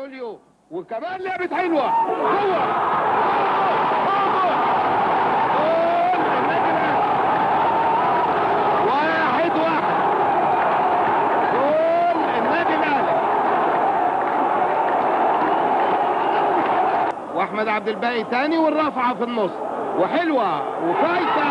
لوليو وكمان لعبة حلوة هو واحد واحد جول النادي الاهلي واحمد عبد الباقي تاني والرافعه في النص وحلوه وفايته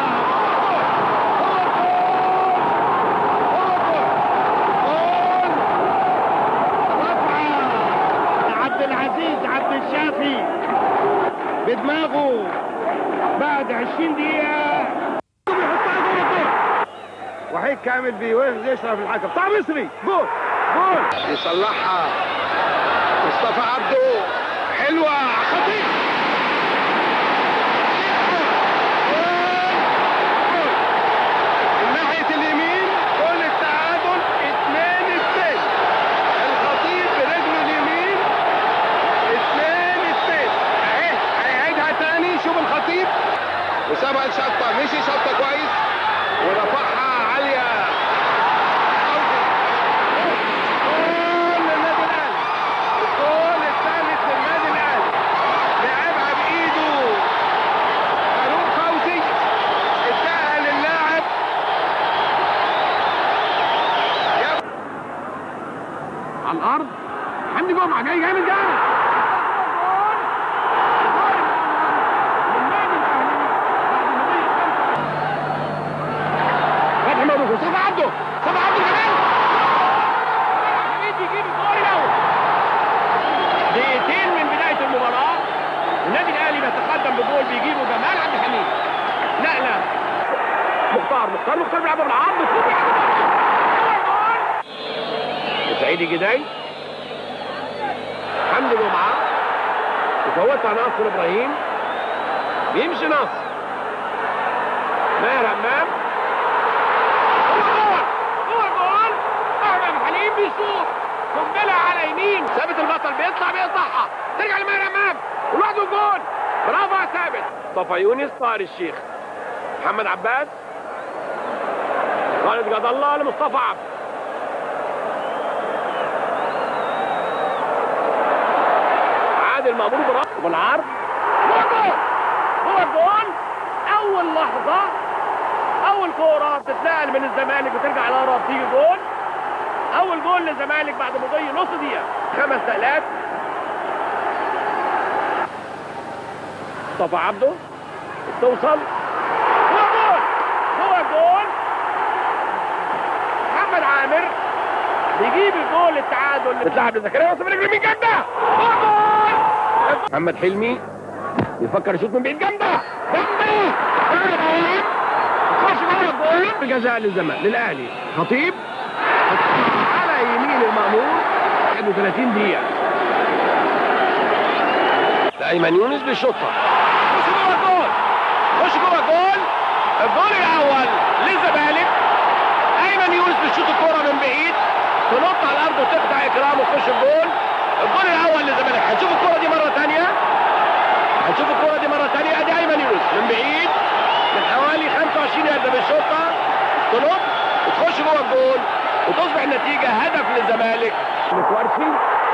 عبد العزيز عبد الشافي بدماغه بعد 20 دقيقة وحيد كامل بيوقف يشرف الحكم بتاع مصري جول جول يصلحها مصطفى عبده حلوة خطير من ناحية اليمين جول التعادل 2 2 الخطيب برجله اليمين 2 2 اهي هيعيدها تاني شوف الخطيب وسابها الشطة مشي شطة كويس ورفعها عالية جول للنادي الأهلي الجول الثالث للنادي الأهلي لعبها بإيده فاروق فوزي اداها للاعب على الأرض حمدي جمعة جاي جامد جامد فتحي مبروك مصطفى عبده مصطفى عبده كمان حميد يجيب الجول الاول دقيقتين من بدايه المباراه النادي الاهلي بيتقدم بجول بيجيبه جمال عبد الحميد نقله مختار مختار مختار بيلعبها بالعرض سعيد جداي حمدي جمعه وفوتها ناصر ابراهيم بيمشي ناصر ماهر همام جول جول جول احمد حليم بيشوط قنبله على يمين ثابت البطل بيطلع بيقطعها ترجع لماهر امام ولوحده جول برافو يا ثابت مصطفى يونس طاهر الشيخ محمد عباس خالد جد الله لمصطفى عبد عادل مأمور براسه بالعرض هو جول هو جول اول لحظه اول كوره بتتنقل من الزمالك وترجع لورا بتيجي جول اول جول للزمالك بعد مضي نص دقيقه خمس نقلات مصطفى عبده توصل هو جول هو جول محمد عامر بيجيب الجول التعادل بتلعب لزكريا وصل من اليمين جامده هو جول محمد حلمي يفكر يشوط من بعيد جامده جامده خش جوه الجول بجزاء للزمالك للاهلي خطيب على يمين المأمور 31 دقيقة ايمن يونس بالشطة خش جوه الجول خش جوه الجول الجول الأول للزمالك ايمن يونس بتشوط الكرة من بعيد تنط على الأرض وتقطع إكرام وتخش الجول الجول الأول للزمالك هنشوف الكرة دي مرة تانية هنشوف الكرة دي مرة تانية ادي ايمن يونس من بعيد من حوالي 25 يارده بالشوطة تنط وتخش جوه الجول وتصبح النتيجة هدف للزمالك متورشي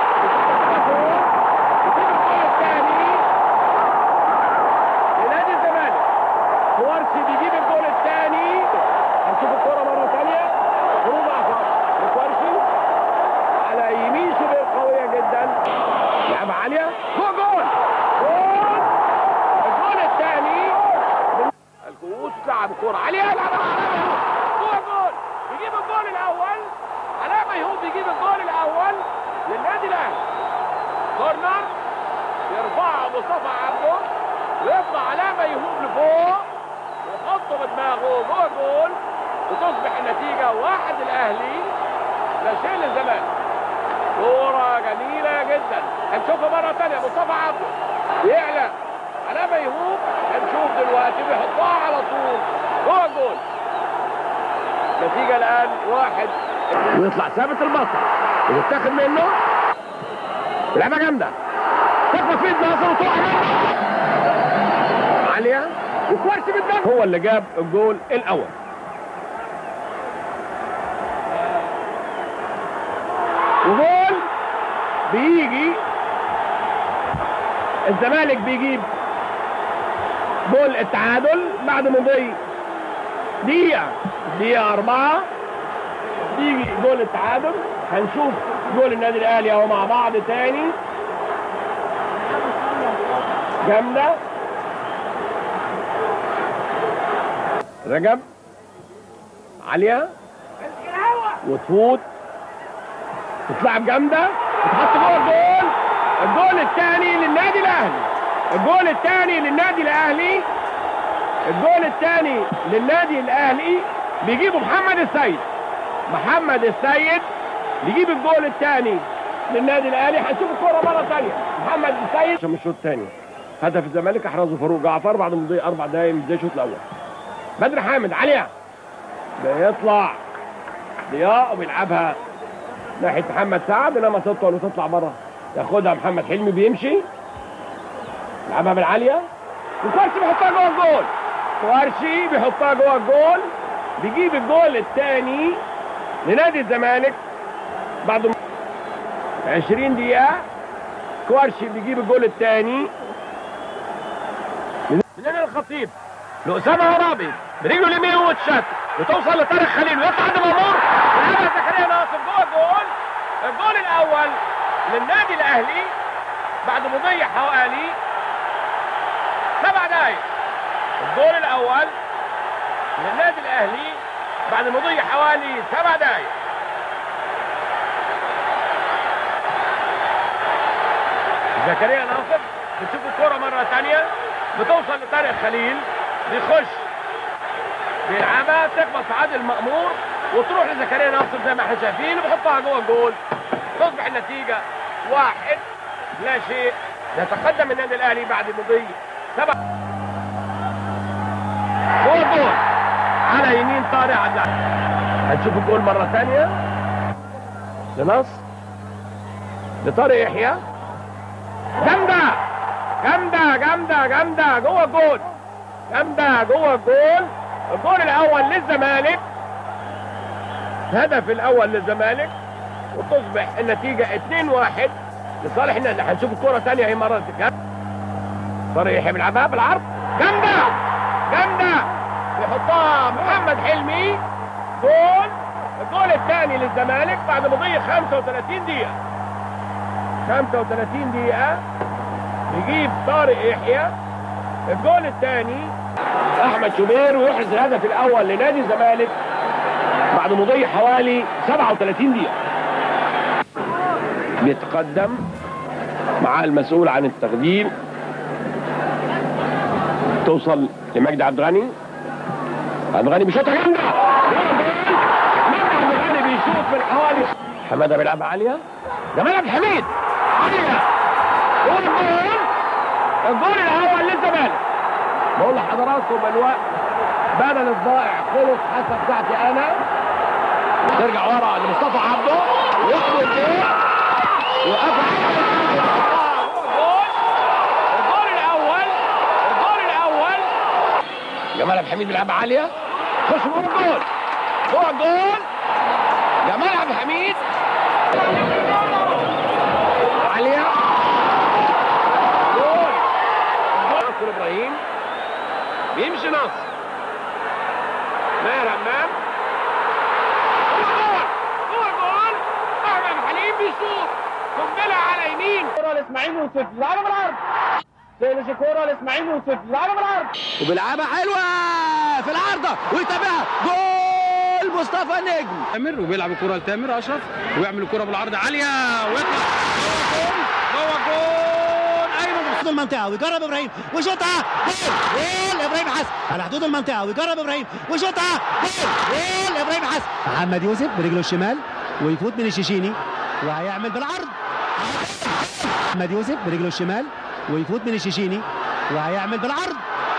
لنادي الزمالك متورشي بيجيب الجول الثاني هنشوف الكرة مرة ثانية خروج أحمر متورشي على يمين شبه قوية جدا لعبة عالية هو جول جول الجول الثاني الكؤوس تلعب الكرة عالية يلعبها هو جول يجيب الجول الأول علاء ميهوب بيجيب الجول الأول للنادي الأهلي كورنر يرفعها مصطفى عبده ويطلع علاء ميهوب لفوق ويحطه بدماغه جوه الجول وتصبح النتيجة واحد الأهلي لا شيء للزمالك كورة جميلة جدا هنشوفها مرة تانية مصطفى عبده بيعلى على ميهوب هنشوف دلوقتي بيحطها على طول جوه الجول نتيجة الآن واحد ويطلع ثابت البصر ويتاخد منه لعبة جامدة تخبط في ناصر وتقع عالية وكوارسي بالدم هو اللي جاب الجول الأول وجول بيجي الزمالك بيجيب جول التعادل بعد مضي دقيقة دقيقة أربعة يجي جول التعادل هنشوف جول النادي الأهلي أهو مع بعض تاني جامدة رجب عالية وتفوت تتلعب جامدة تتحط جوه الجول الجول الثاني للنادي الأهلي الجول الثاني للنادي الأهلي الجول الثاني للنادي الأهلي بيجيبه محمد السيد محمد السيد بيجيب الجول الثاني للنادي الأهلي هنشوف الكرة مرة ثانية محمد السيد عشان الشوط الثاني هدف الزمالك احرزه فاروق جعفر بعد مضي اربع دقايق من بدايه الشوط الاول بدر حامد عليها بيطلع ضياء وبيلعبها ناحيه محمد سعد انما تطول وتطلع بره ياخدها محمد حلمي بيمشي يلعبها بالعاليه وكوارشي بيحطها جوه الجول كوارشي بيحطها جوه الجول بيجيب الجول الثاني لنادي الزمالك بعد 20 دقيقه كوارشي بيجيب الجول الثاني من هنا الخطيب لأسامة عرابي برجله اليمين وتشات وتوصل لطارق خليل ويطلع عند مامور ويلعبها زكريا ناصر جوه الجول الجول الأول للنادي الأهلي بعد مضي حوالي سبع دقايق الجول الأول للنادي الأهلي بعد مضي حوالي سبع دقايق زكريا ناصر بتشوف الكرة مرة ثانية بتوصل لطارق خليل بيخش بيلعبها تخبط في عادل مأمور وتروح لزكريا ناصر زي ما احنا شايفين وبيحطها جوه الجول تصبح النتيجة واحد لا شيء يتقدم النادي الأهلي بعد مضي سبع جوه الجول على يمين طارق عبد هنشوف الجول مرة ثانية لنصر لطارق يحيى جامدة جامدة جامدة جامدة جوه الجول جامدة جوه الجول الجول الأول للزمالك الهدف الأول للزمالك وتصبح النتيجة 2-1 لصالح النادي هنشوف الكرة ثانية هي مرة جامدة طارق يحيى بيلعبها بالعرض جامدة جامدة يحطها محمد حلمي جول الجول الثاني للزمالك بعد مضي 35 دقيقة 35 دقيقة يجيب طارق يحيى الجول الثاني احمد شوبير ويحرز الهدف الاول لنادي الزمالك بعد مضي حوالي 37 دقيقة بيتقدم مع المسؤول عن التقديم توصل لمجدي عبد الغني عبد الغني بيشوطها جامدة مجدي عبد الغني بيشوط من حوالي حماده بيلعبها عالية جمال عبد الحميد عالية والجول الجول الاول للزمالك بقول لحضراتكم الوقت بدل الضائع خلص حسب ساعتي انا ترجع ورا لمصطفى عبده وياخد الجول وقفل الجول الاول الجول الاول جمال عبد الحميد بيلعبها عاليه خش جوه الجول جوه الجول جمال عبد الحميد عاليه جول ناصر ابراهيم بيمشي ناصر ماهر همام جول جول جول احمد حليم بيشوط قنبله على يمين كرة لاسماعيل يوسف لعبة بالعرض تقلش كرة لاسماعيل يوسف لعبة بالعرض وبيلعبها حلوه في العارضه ويتابعها جول مصطفى نجم تامر وبيلعب الكره لتامر اشرف ويعمل الكره بالعرض عاليه ويطلع جوه جول ايمن حدود المنطقه ويجرب ابراهيم ويشوطها جول جول ابراهيم حسن على حدود المنطقه ويجرب ابراهيم ويشوطها جول جول ابراهيم حسن محمد يوسف برجله الشمال ويفوت من الشيشيني وهيعمل بالعرض محمد يوسف برجله الشمال ويفوت من الشيشيني وهيعمل بالعرض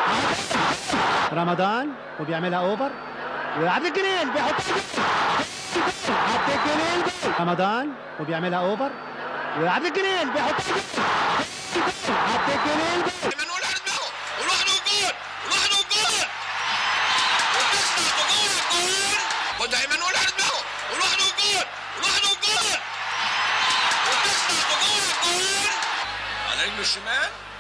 رمضان وبيعملها اوفر وعبد الجليل بيحطها جول عبد الجليل جول رمضان وبيعملها اوفر وعبد الجليل بيحطها جول عبد الجليل جول منقول على دماغه ولوحده جول ولوحده جول وبتسمع بجول الجول خد منقول على دماغه ولوحده جول ولوحده جول وبتسمع بجول الجول على رجله الشمال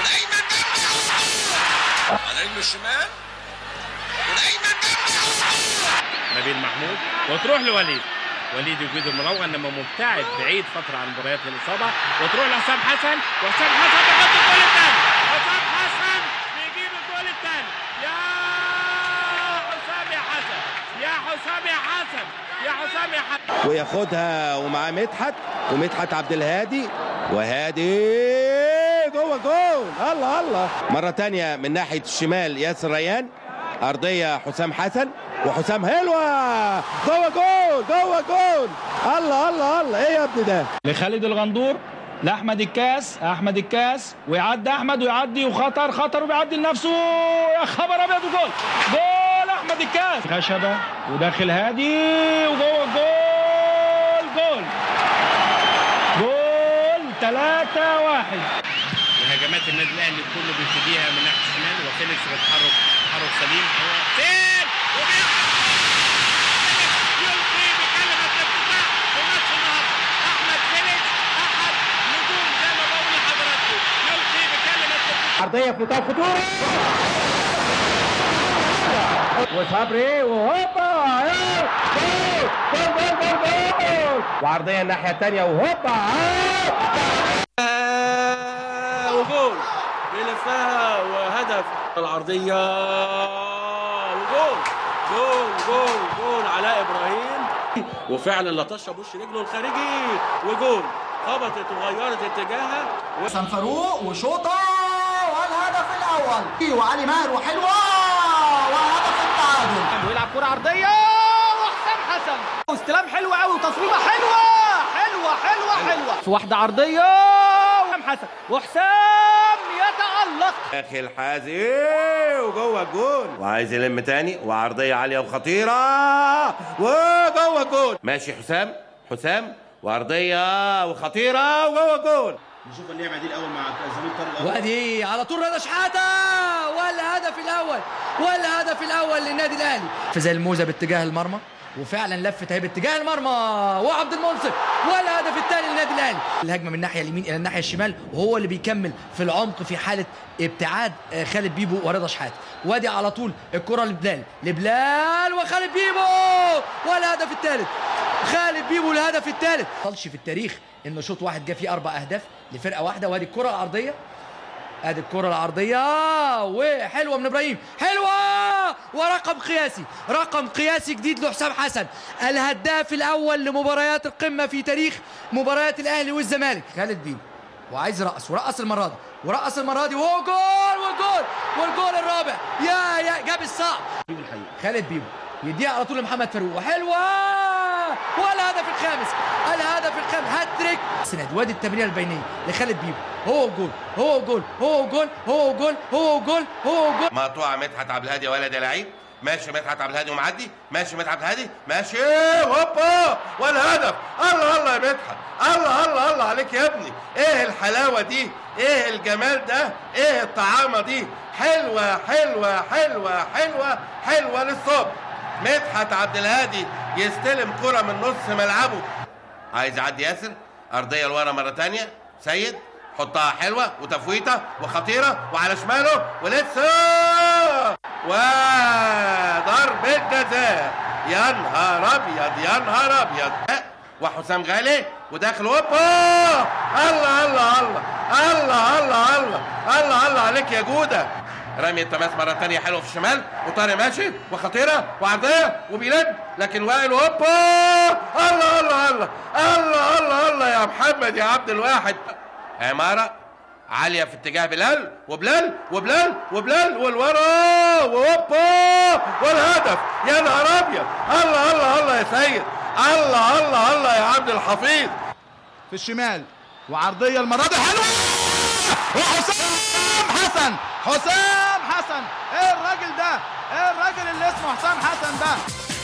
ونايمة جنبي على رجله الشمال ونايمة جنبي نبيل محمود وتروح لوليد وليد يجيد المراوغه انما مبتعد بعيد فتره عن مباريات الاصابه وتروح لحسام حسن وحسام حسن بيحط الجول الثاني حسام حسن بيجيب الجول الثاني يا حسام يا حسن يا حسام يا حسن يا حسام يا حسن وياخدها ومعاه مدحت ومدحت عبد الهادي وهادي جوه جول الله الله مرة تانية من ناحية الشمال ياسر ريان أرضية حسام حسن وحسام هلوة جوه جول جوه جول الله الله الله ايه يا ابني ده لخالد الغندور لاحمد الكاس احمد الكاس ويعدي احمد ويعدي وخطر خطر وبيعدي لنفسه يا خبر ابيض وجول جول احمد الكاس خشبه وداخل هادي وجوه جول جول جول 3 1 وهجمات النادي الاهلي كله بيبتديها من ناحيه الشمال وفيليكس بيتحرك تحرك سليم هو حسين وبيخطف يلقي بكلمه الافتتاح في ماتش النهارده احمد فيليكس احد نجوم زي ما بقول لحضراتكم يلقي بكلمه الافتتاح عرضيه في منتهى الخطوره وصبري وهوبا يا جول جول جول جول جول وعرضيه الناحيه الثانيه وهوبا وجول بيلفها وهدف العرضية وجول جول جول جول علاء إبراهيم وفعلا لطشها بوش رجله الخارجي وجول خبطت وغيرت اتجاهها حسن فاروق وشوطه والهدف الاول وعلي ماهر وحلوه وهدف التعادل ويلعب كرة عرضية وحسام حسن واستلام حلو قوي وتصويبة حلوة حلوة حلوة حلوة في واحدة عرضية وحسام حسن وحسام يتألق اخي الحازي وجوه الجول وعايز يلم تاني وعرضيه عاليه وخطيره وجوه الجول ماشي حسام حسام وعرضيه وخطيره وجوه الجول نشوف اللعبه دي الاول مع زميل طارق وادي على طول رضا شحاته والهدف الاول والهدف الاول للنادي الاهلي في زي الموزه باتجاه المرمى وفعلا لفت اهي باتجاه المرمى وعبد المنصف والهدف الثاني للنادي الاهلي الهجمه من الناحيه اليمين الى الناحيه الشمال وهو اللي بيكمل في العمق في حاله ابتعاد آه، خالد بيبو ورضا شحاته وادي على طول الكره لبلال لبلال وخالد بيبو والهدف الثالث خالد بيبو الهدف الثالث طلش في التاريخ ان شوط واحد جه فيه اربع اهداف لفرقه واحده وادي الكره العرضيه ادي الكره العرضيه وحلوه من ابراهيم حلوه ورقم قياسي رقم قياسي جديد لحسام حسن الهداف الاول لمباريات القمه في تاريخ مباريات الاهلي والزمالك خالد بيبو وعايز يرقص ورقص المره دي ورقص المره دي وهو جول والجول والجول الرابع يا يا جاب الصعب خالد بيبو يديها على طول لمحمد فاروق وحلوه والهدف الخامس الهدف الخامس هاتريك سند وادي التمريره البينيه لخالد بيبو هو جول هو جول هو جول هو جول هو جول هو جول مقطوعه مدحت عبد الهادي يا ولد يا لعيب ماشي مدحت عبد الهادي ومعدي ماشي مدحت عبد الهادي ماشي هوبا والهدف الله الله يا مدحت الله الله الله عليك يا ابني ايه الحلاوه دي ايه الجمال ده ايه الطعامه دي حلوه حلوه حلوه حلوه حلوه للصبح مدحت عبد الهادي يستلم كرة من نص ملعبه عايز يعدي ياسر ارضيه لورا مره تانية سيد حطها حلوه وتفويته وخطيره وعلى شماله ولسه وضربة جزاء يا نهار ابيض يا نهار ابيض وحسام غالي وداخل هوبا الله الله الله الله الله الله الله الله عليك يا جوده رمي التماس مرة تانية حلوة في الشمال وطارق ماشي وخطيرة وعرضية وبيلد لكن وائل هوبا الله الله الله الله الله الله يا محمد يا عبد الواحد عمارة عالية في اتجاه بلال وبلال وبلال وبلال والورا وهوبا والهدف يا نهار ابيض الله الله الله يا سيد الله الله الله يا عبد الحفيظ في الشمال وعرضيه المره دي حلوه وحسام حسن حسام حسن ايه الراجل ده ايه الراجل اللي اسمه حسام حسن ده